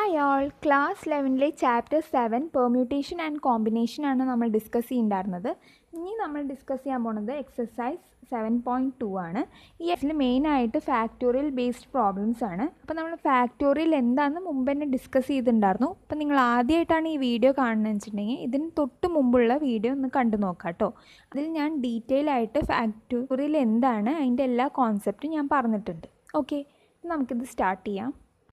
hi all class ലെവനിലെ chapter seven permutation and combination ആണ് നമ്മൾ ഡിസ്കസ് ചെയ്യുന്നുണ്ടായിരുന്നത് ഇനി നമ്മൾ ഡിസ്കസ് ചെയ്യാൻ പോണത് എക്സസൈസ് സെവൻ പോയിൻറ്റ് ടു ആണ് ഈ എക്സിൽ മെയിനായിട്ട് ഫാക്ടോറിയൽ ബേസ്ഡ് പ്രോബ്ലംസ് ആണ് അപ്പോൾ നമ്മൾ ഫാക്ടോറിയൽ എന്താണെന്ന് മുമ്പ് തന്നെ ഡിസ്കസ് ചെയ്തിട്ടുണ്ടായിരുന്നു അപ്പോൾ നിങ്ങൾ ആദ്യമായിട്ടാണ് ഈ വീഡിയോ കാണുന്നതെന്ന് വെച്ചിട്ടുണ്ടെങ്കിൽ ഇതിന് തൊട്ട് മുമ്പുള്ള വീഡിയോ ഒന്ന് കണ്ടു നോക്കാം കേട്ടോ അതിൽ ഞാൻ ഡീറ്റെയിൽ ആയിട്ട് ഫാക്ടോറിയൽ എന്താണ് അതിൻ്റെ എല്ലാ കോൺസെപ്റ്റും ഞാൻ പറഞ്ഞിട്ടുണ്ട് ഓക്കെ നമുക്കിത് സ്റ്റാർട്ട് ചെയ്യാം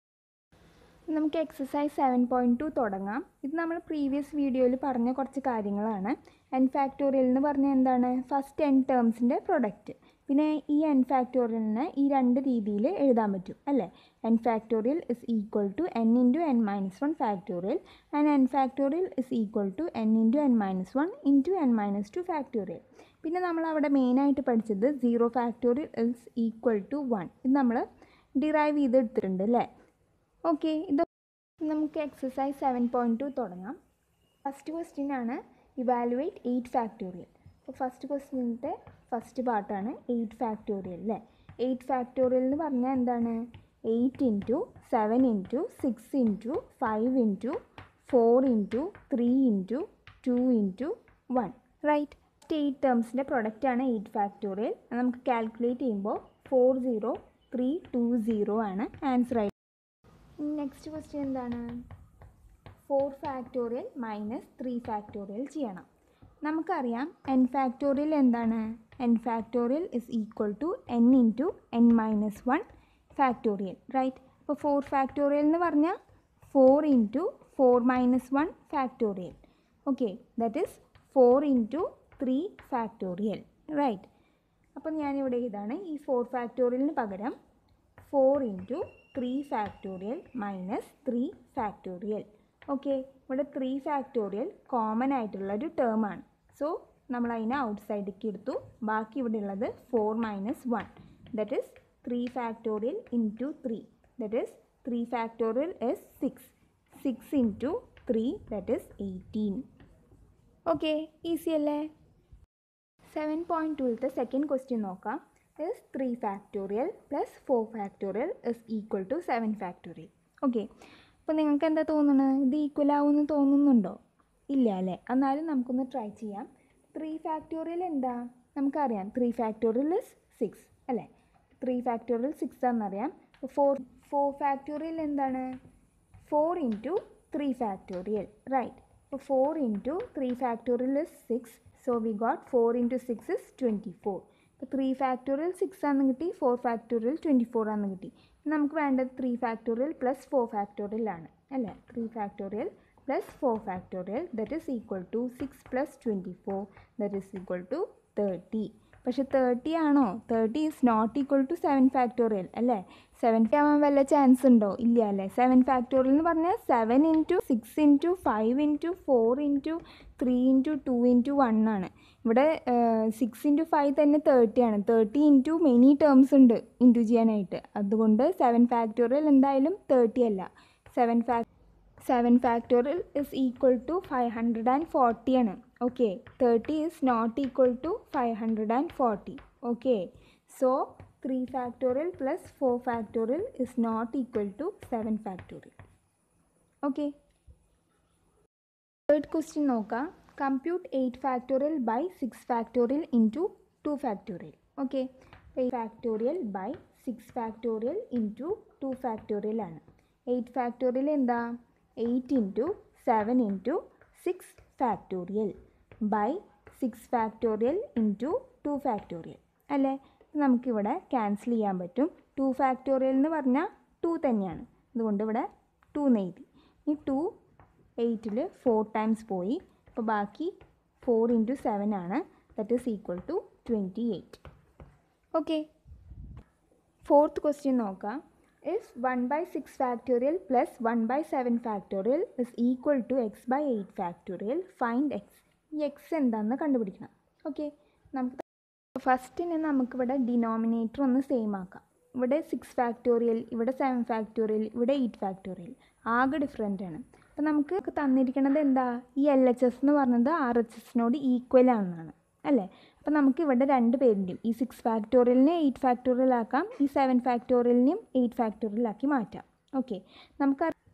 നമുക്ക് എക്സസൈസ് സെവൻ പോയിൻറ്റ് ടു തുടങ്ങാം ഇത് നമ്മൾ പ്രീവിയസ് വീഡിയോയിൽ പറഞ്ഞ കുറച്ച് കാര്യങ്ങളാണ് എൻ ഫാക്ടോറിയൽ എന്ന് പറഞ്ഞാൽ എന്താണ് ഫസ്റ്റ് എൻ ടേംസിൻ്റെ പ്രൊഡക്റ്റ് പിന്നെ ഈ എൻ ഫാക്ടോറിയലിനെ ഈ രണ്ട് രീതിയിൽ എഴുതാൻ പറ്റും അല്ലേ n factorial is equal to n into n minus one factorial and n factorial is equal to n into n minus one into n minus two factorial പിന്നെ നമ്മൾ അവിടെ മെയിനായിട്ട് പഠിച്ചത് zero factorial is equal to one ഇത് നമ്മൾ derive ചെയ്തെടുത്തിട്ടുണ്ട് അല്ലേ okay ഇത് നമുക്ക് എക്സസൈസ് സെവൻ പോയിൻറ്റ് ടു തുടങ്ങാം ഫസ്റ്റ് ക്വസ്റ്റ്യൻ ആണ് ഇവാലുവേറ്റ് എയ്റ്റ് ഫാക്ടോറിയൽ അപ്പോൾ ഫസ്റ്റ് ക്വസ്റ്റ്യൻ്റെ ഫസ്റ്റ് പാർട്ടാണ് എയ്റ്റ് ഫാക്ടോറിയൽ അല്ലേ എയ്റ്റ് ഫാക്ടോറിയൽ എന്ന് പറഞ്ഞാൽ എന്താണ് eight into seven into six into five into four into three into two into one right eight ടേംസിൻ്റെ പ്രൊഡക്റ്റാണ് എയ്റ്റ് ഫാക്ടോറിയൽ നമുക്ക് കാൽക്കുലേറ്റ് ചെയ്യുമ്പോൾ four zero three two zero ആണ് ആൻസർ ആയിട്ട് നെക്സ്റ്റ് ക്വസ്റ്റ്യൻ എന്താണ് four factorial minus three factorial ചെയ്യണം നമുക്കറിയാം n factorial എന്താണ് n factorial is equal to n into n minus one factorial right അപ്പോൾ ഫോർ ഫാക്ടോറിയൽ എന്ന് പറഞ്ഞാൽ four into four minus one factorial okay that is four into three factorial right അപ്പോൾ ഞാനിവിടെ ഇതാണ് ഈ ഫോർ ഫാക്ടോറിയലിന് പകരം four into three factorial minus three factorial okay ഇവിടെ ത്രീ ഫാക്ടോറിയൽ കോമൺ ആയിട്ടുള്ള ഒരു ടേം ആണ് സോ നമ്മൾ അതിനെ ഔട്ട് സൈഡിലേക്ക് എടുത്തു ബാക്കി ഇവിടെ ഉള്ളത് four minus one that is three factorial into three that is three factorial is six six into three that is eighteen okay easy അല്ലേ സെവൻ പോയിൻറ്റ് ടുവിലത്തെ സെക്കൻഡ് ക്വസ്റ്റ്യൻ നോക്കാം is three factorial plus four factorial is equal to seven factorial okay അപ്പോൾ നിങ്ങൾക്ക് എന്താ തോന്നുന്നത് ഇത് equal ആവുമെന്ന് തോന്നുന്നുണ്ടോ ഇല്ല അല്ലേ എന്നാലും നമുക്കൊന്ന് ട്രൈ ചെയ്യാം ത്രീ ഫാക്ടോറിയൽ എന്താ നമുക്കറിയാം ത്രീ ഫാക്ടോറിയൽ ഇസ് സിക്സ് അല്ലേ ത്രീ ഫാക്ടോറിയൽ സിക്സ് ആണെന്നറിയാം ഫോർ ഫോർ ഫാക്ടോറിയൽ എന്താണ് four into three factorial right അപ്പോൾ four into three factorial is six so we got four into six is twenty four ഇപ്പോൾ three factorial six ആണെന്ന് കിട്ടി four factorial twenty four ആണെന്ന് കിട്ടി നമുക്ക് വേണ്ടത് three factorial plus four factorial ആണ് അല്ലേ three factorial plus four factorial that is equal to six plus twenty four that is equal to thirty പക്ഷെ തേർട്ടി ആണോ thirty is not equal to seven factorial അല്ലേ seven ആവാൻ വല്ല chance ഉണ്ടോ ഇല്ല അല്ലേ സെവൻ ഫാക്ടോറിയൽ എന്ന് പറഞ്ഞാൽ seven into six into five into four into three into two into one ആണ് ഇവിടെ സിക്സ് ഇൻറ്റു ഫൈവ് തന്നെ തേർട്ടി ആണ് തേർട്ടി ഇൻറ്റു മെനി ടേംസ് ഉണ്ട് ഇൻറ്റു ചെയ്യാനായിട്ട് അതുകൊണ്ട് സെവൻ ഫാക്ടോറിയൽ എന്തായാലും തേർട്ടി അല്ല സെവൻ ഫാക് seven factorial is equal to five hundred and forty ആണ് okay thirty is not equal to five hundred and forty okay so three factorial plus four factorial is not equal to seven factorial okay third question നോക്കാം compute eight factorial by six factorial into two factorial okay eight factorial by six factorial into two factorial ആണ് eight factorial എന്താ eight into seven into six factorial by six factorial into two factorial അല്ലേ നമുക്കിവിടെ cancel ചെയ്യാൻ പറ്റും two factorial എന്ന് പറഞ്ഞാൽ to തന്നെയാണ് അതുകൊണ്ട് ഇവിടെ ടു എഴുതി ഈ ടു എയ്റ്റിൽ ഫോർ ടൈംസ് പോയി അപ്പോൾ ബാക്കി ഫോർ ഇൻറ്റു സെവൻ ആണ് that is equal to twenty eight okay fourth question നോക്കാം if one by six factorial plus one by seven factorial is equal to x by eight factorial find x ഈ x എന്താണെന്ന് കണ്ടുപിടിക്കണം okay നമുക്ക് ഫസ്റ്റിന് നമുക്കിവിടെ denominator ഒന്ന് same ആക്കാം ഇവിടെ six factorial ഇവിടെ സെവൻ ഫാക്ടോറിയൽ ഇവിടെ എയ്റ്റ് ഫാക്ടോറിയൽ ആകെ ഡിഫറെൻ്റ് ആണ് അപ്പോൾ നമുക്ക് തന്നിരിക്കുന്നത് എന്താ ഈ എൽ എച്ച് എസ് എന്ന് പറഞ്ഞത് ആർ എച്ച് എസിനോട് ഈക്വൽ ആണെന്നാണ് അല്ലേ അപ്പോൾ നമുക്ക് ഇവിടെ രണ്ട് പേരുണ്ടെയും ഈ സിക്സ് ഫാക്ടോറിയലിനെ എയ്റ്റ് ഫാക്ടോറിയൽ ആക്കാം ഈ സെവൻ ഫാക്ടോറിയലിനെയും എയ്റ്റ് ഫാക്ടോറിയൽ ആക്കി മാറ്റാം ഓക്കെ നമുക്ക്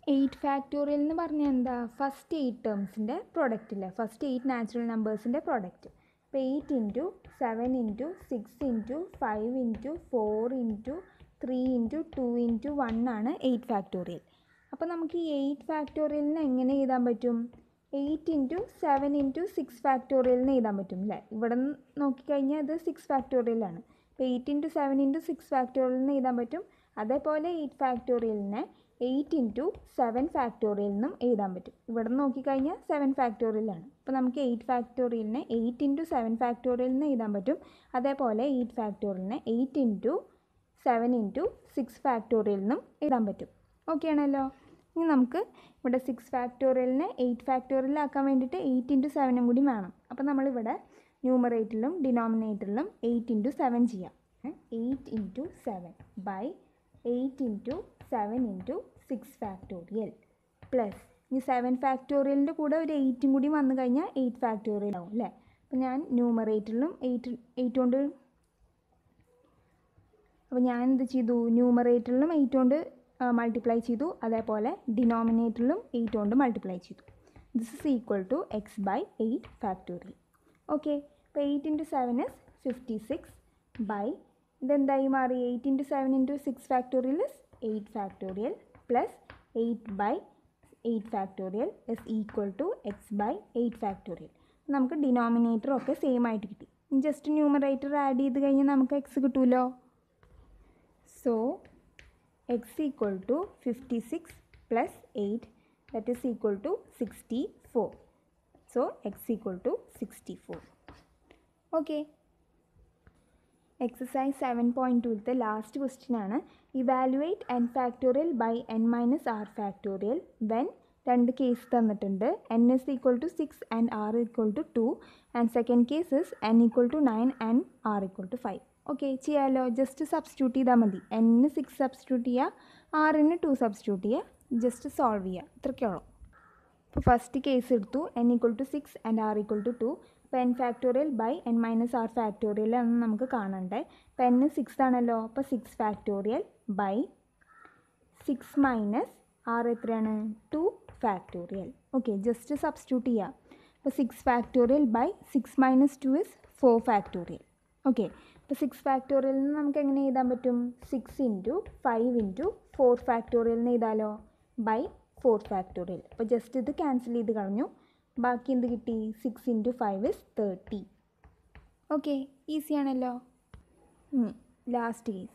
എയ്റ്റ് ഫാക്ടോറിയൽ എന്ന് പറഞ്ഞാൽ എന്താ ഫസ്റ്റ് എയ്റ്റ് ടേംസിൻ്റെ പ്രൊഡക്റ്റ് ഇല്ലേ ഫസ്റ്റ് എയ്റ്റ് നാച്ചുറൽ നമ്പേഴ്സിൻ്റെ പ്രൊഡക്റ്റ് അപ്പോൾ eight into seven into six into five into four into three into two into one ആണ് എയ്റ്റ് ഫാക്ടോറിയൽ അപ്പോൾ നമുക്ക് ഈ എയ്റ്റ് ഫാക്ടോറിയലിന് എങ്ങനെ എഴുതാൻ പറ്റും eight into seven into six ഫാക്ടോറിയലിന് എഴുതാൻ പറ്റും അല്ലേ ഇവിടെ നിന്ന് നോക്കിക്കഴിഞ്ഞാൽ ഇത് സിക്സ് ഫാക്ടോറിയലാണ് അപ്പോൾ eight into seven into six ഫാക്ടോറിയലിന് എഴുതാൻ പറ്റും അതേപോലെ എയ്റ്റ് ഫാക്ടോറിയലിനെ എയ്റ്റ് ഇൻറ്റു സെവൻ ഫാക്ടോറിയൽ നിന്നും എഴുതാൻ പറ്റും ഇവിടെ നിന്ന് നോക്കിക്കഴിഞ്ഞാൽ സെവൻ ഫാക്ടോറിയലാണ് അപ്പോൾ നമുക്ക് എയ്റ്റ് ഫാക്ടോറിയലിനെ എയ്റ്റ് ഇൻറ്റു സെവൻ ഫാക്ടോറിയൽ നിന്ന് എഴുതാൻ പറ്റും അതേപോലെ എയ്റ്റ് ഫാക്ടോറിയലിനെ eight into seven into six factorial നിന്നും എഴുതാൻ പറ്റും ഓക്കെ ആണല്ലോ ഇനി നമുക്ക് ഇവിടെ സിക്സ് ഫാക്ടോറിയലിനെ എയ്റ്റ് ഫാക്ടോറിയലാക്കാൻ വേണ്ടിയിട്ട് എയ്റ്റ് ഇൻറ്റു സെവനും കൂടി വേണം അപ്പോൾ നമ്മളിവിടെ ന്യൂമറേറ്ററിലും ഡിനോമിനേറ്ററിലും എയ്റ്റ് ഇൻറ്റു സെവൻ ചെയ്യാം eight into seven by eight into seven into six factorial plus ഈ സെവൻ ഫാക്ടോറിയലിൻ്റെ കൂടെ ഒരു എയ്റ്റും കൂടി വന്നു കഴിഞ്ഞാൽ എയ്റ്റ് ഫാക്ടോറിയൽ ആവും അല്ലേ അപ്പോൾ ഞാൻ ന്യൂമറേറ്ററിലും എയ്റ്റ് എയ്റ്റ് കൊണ്ട് അപ്പോൾ ഞാൻ എന്ത് ചെയ്തു ന്യൂമറേറ്ററിലും എയ്റ്റ് കൊണ്ട് മൾട്ടിപ്ലൈ ചെയ്തു അതേപോലെ ഡിനോമിനേറ്ററിലും എയ്റ്റ് കൊണ്ട് മൾട്ടിപ്ലൈ ചെയ്തു this is equal to x by eight factorial okay അപ്പോൾ eight into seven is fifty six by ഇതെന്തായി മാറി eight into seven into six factorial is eight factorial plus eight by eight factorial is equal to x by eight factorial നമുക്ക് denominator ഒക്കെ same ആയിട്ട് കിട്ടി just numerator add ചെയ്ത് കഴിഞ്ഞാൽ നമുക്ക് x കിട്ടുമല്ലോ so x equal to fifty six plus eight that is equal to sixty four so x equal to sixty four okay exercise seven point ടുവിലത്തെ last question ആണ് evaluate n factorial by n minus r factorial when രണ്ട് case തന്നിട്ടുണ്ട് n is equal to six and r equal to two and second case is n equal to nine and r equal to five okay ചെയ്യാമല്ലോ just substitute ചെയ്താൽ മതി എന്നിന് six substitute ചെയ്യുക ആറിന് two substitute ചെയ്യുക just solve ചെയ്യുക ഇത്രയ്ക്കുള്ളൂ ഇപ്പോൾ ഫസ്റ്റ് കേസ് എടുത്തു n equal to six and r equal to two അപ്പോൾ n factorial by n minus r factorial ആണ് നമുക്ക് കാണണ്ടേ അപ്പോൾ എൻ സിക്സ് ആണല്ലോ അപ്പോൾ six factorial by six minus r എത്രയാണ് two factorial okay just substitute ചെയ്യുക അപ്പോൾ six factorial by six minus two is four factorial okay അപ്പോൾ സിക്സ് ഫാക്ടോറിയൽ നിന്ന് നമുക്ക് എങ്ങനെ എഴുതാൻ പറ്റും six into five into four factorial എന്ന് എഴുതാലോ ബൈ ഫോർ ഫാക്ടോറിയൽ അപ്പോൾ ജസ്റ്റ് ഇത് ക്യാൻസൽ ചെയ്ത് കളഞ്ഞു ബാക്കി എന്ത് കിട്ടി six into five is thirty okay easy ആണല്ലോ ലാസ്റ്റ് കേസ്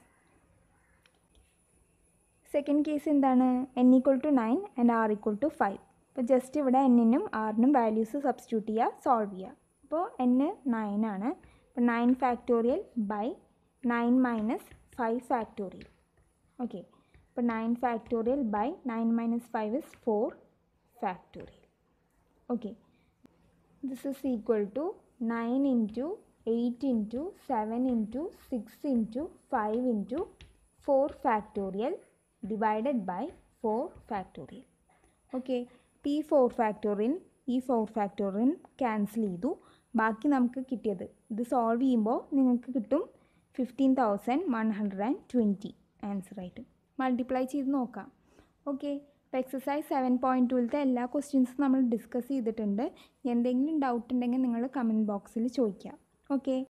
സെക്കൻഡ് കേസ് എന്താണ് n equal to nine and r equal to five അപ്പോൾ ജസ്റ്റ് ഇവിടെ എന്നിനും ആറിനും വാല്യൂസ് സബ്സ്റ്റിറ്റ്യൂട്ട് ചെയ്യുക സോൾവ് ചെയ്യുക അപ്പോൾ എൻ നയൻ ആണ് അപ്പോൾ nine factorial by nine minus five factorial okay അപ്പോൾ nine factorial by nine minus five is four factorial okay this is equal to nine into eight into seven into six into five into four factorial divided by four factorial okay ഈ four factorial ഈ four factorial cancel ചെയ്തു ബാക്കി നമുക്ക് കിട്ടിയത് ഇത് solve ചെയ്യുമ്പോൾ നിങ്ങൾക്ക് കിട്ടും fifteen thousand one hundred and twenty ആൻസറായിട്ട് മൾട്ടിപ്ലൈ ചെയ്ത് നോക്കാം ഓക്കെ അപ്പോൾ എക്സസൈസ് സെവൻ പോയിൻറ്റ് ടുവിലത്തെ എല്ലാ ക്വസ്റ്റ്യൻസും നമ്മൾ ഡിസ്കസ് ചെയ്തിട്ടുണ്ട് എന്തെങ്കിലും ഡൗട്ട് ഉണ്ടെങ്കിൽ നിങ്ങൾ കമൻറ്റ് ബോക്സിൽ ചോദിക്കുക ഓക്കെ